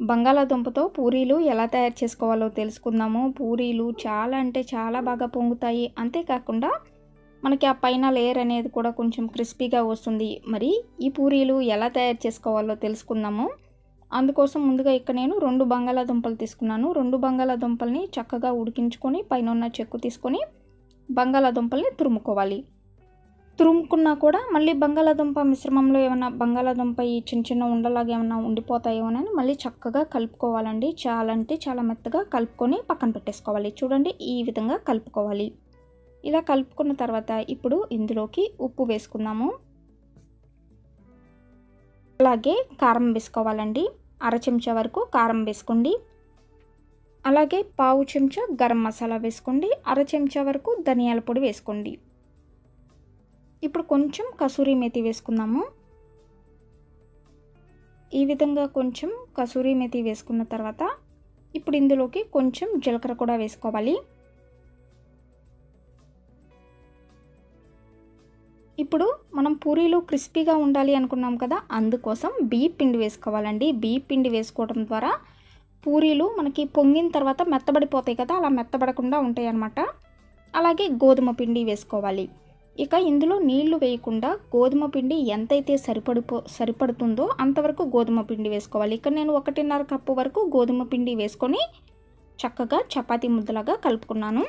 బంగాళాదుంపతో పూరీలు ఎలా తయారు చేసుకోవాలో తెలుసుకుందాము పూరీలు చాలా అంటే చాలా బాగా పొంగుతాయి అంతేకాకుండా మనకి ఆ పైన లేయర్ అనేది కూడా కొంచెం క్రిస్పీగా వస్తుంది మరి ఈ పూరీలు ఎలా తయారు చేసుకోవాలో తెలుసుకుందాము అందుకోసం ముందుగా ఇక్కడ నేను రెండు బంగాళాదుంపలు తీసుకున్నాను రెండు బంగాళాదుంపల్ని చక్కగా ఉడికించుకొని పైన ఉన్న చెక్కు తీసుకొని బంగాళాదుంపల్ని తురుముకోవాలి తురుముకున్నా కూడా మళ్ళీ బంగాళాదుంప మిశ్రమంలో ఏమైనా బంగాళాదుంప ఈ చిన్న చిన్న ఉండలాగా ఏమైనా ఉండిపోతాయేమోనని మళ్ళీ చక్కగా కలుపుకోవాలండి చాలా అంటే చాలా మెత్తగా కలుపుకొని పక్కన పెట్టేసుకోవాలి చూడండి ఈ విధంగా కలుపుకోవాలి ఇలా కలుపుకున్న తర్వాత ఇప్పుడు ఇందులోకి ఉప్పు వేసుకుందాము అలాగే కారం వేసుకోవాలండి అర చెంచా వరకు కారం వేసుకోండి అలాగే పావు చెంచా గరం మసాలా వేసుకోండి అర చెంచా వరకు ధనియాల పొడి వేసుకోండి ఇప్పుడు కొంచెం కసూరి మేతి వేసుకుందాము ఈ విధంగా కొంచెం కసూరి మేతి వేసుకున్న తర్వాత ఇప్పుడు ఇందులోకి కొంచెం జీలకర్ర కూడా వేసుకోవాలి ఇప్పుడు మనం పూరీలు క్రిస్పీగా ఉండాలి అనుకున్నాం కదా అందుకోసం బియ్య పిండి వేసుకోవాలండి బియ్య పిండి వేసుకోవడం ద్వారా పూరీలు మనకి పొంగిన తర్వాత మెత్తబడిపోతాయి కదా అలా మెత్తబడకుండా ఉంటాయి అన్నమాట అలాగే గోధుమ పిండి వేసుకోవాలి ఇక ఇందులో నీళ్లు వేయకుండా గోధుమ పిండి ఎంతైతే సరిపడిపో సరిపడుతుందో అంతవరకు గోధుమ పిండి వేసుకోవాలి ఇక్కడ నేను ఒకటిన్నర కప్పు వరకు గోధుమ పిండి వేసుకొని చక్కగా చపాతీ ముద్దలాగా కలుపుకున్నాను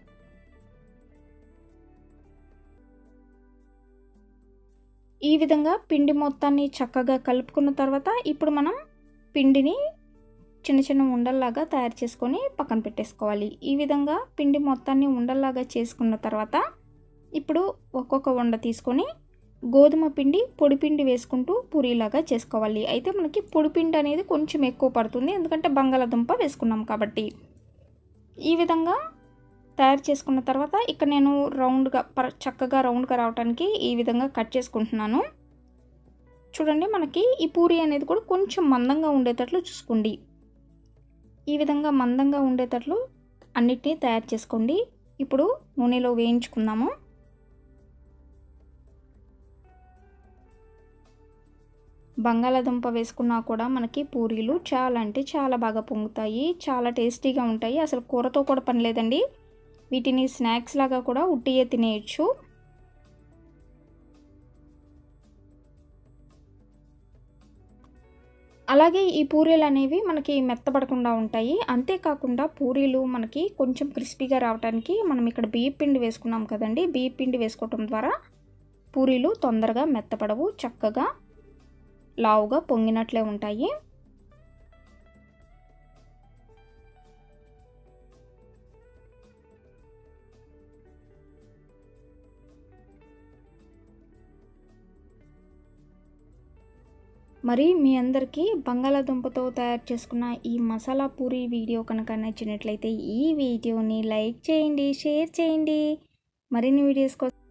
ఈ విధంగా పిండి మొత్తాన్ని చక్కగా కలుపుకున్న తర్వాత ఇప్పుడు మనం పిండిని చిన్న చిన్న ఉండల్లాగా తయారు చేసుకొని పక్కన పెట్టేసుకోవాలి ఈ విధంగా పిండి మొత్తాన్ని ఉండల్లాగా చేసుకున్న తర్వాత ఇప్పుడు ఒక్కొక్క వండ తీసుకొని గోధుమ పిండి పొడి పిండి వేసుకుంటూ పూరీలాగా చేసుకోవాలి అయితే మనకి పొడి పిండి అనేది కొంచెం ఎక్కువ పడుతుంది ఎందుకంటే బంగాళాదుంప వేసుకున్నాం కాబట్టి ఈ విధంగా తయారు చేసుకున్న తర్వాత ఇక్కడ నేను రౌండ్గా పర చక్కగా రౌండ్గా రావడానికి ఈ విధంగా కట్ చేసుకుంటున్నాను చూడండి మనకి ఈ పూరి అనేది కూడా కొంచెం మందంగా ఉండేటట్లు చూసుకోండి ఈ విధంగా మందంగా ఉండేటట్లు అన్నిటినీ తయారు చేసుకోండి ఇప్పుడు నూనెలో వేయించుకుందాము బంగాళాదుంప వేసుకున్నా కూడా మనకి పూరీలు చాలా అంటే చాలా బాగా పొంగుతాయి చాలా టేస్టీగా ఉంటాయి అసలు కూరతో కూడా పని లేదండి వీటిని స్నాక్స్ లాగా కూడా ఉట్టియే తినేయచ్చు అలాగే ఈ పూరీలు అనేవి మనకి మెత్తబడకుండా ఉంటాయి అంతేకాకుండా పూరీలు మనకి కొంచెం క్రిస్పీగా రావడానికి మనం ఇక్కడ బియ్య పిండి వేసుకున్నాం కదండి బియ్య పిండి వేసుకోవటం ద్వారా పూరీలు తొందరగా మెత్తపడవు చక్కగా లావుగా పొంగినట్లే ఉంటాయి మరి మీ అందరికీ బంగాళాదుంపతో తయారు చేసుకున్న ఈ మసాలా పూరి వీడియో కనుక నచ్చినట్లయితే ఈ వీడియోని లైక్ చేయండి షేర్ చేయండి మరిన్ని వీడియోస్ కోసం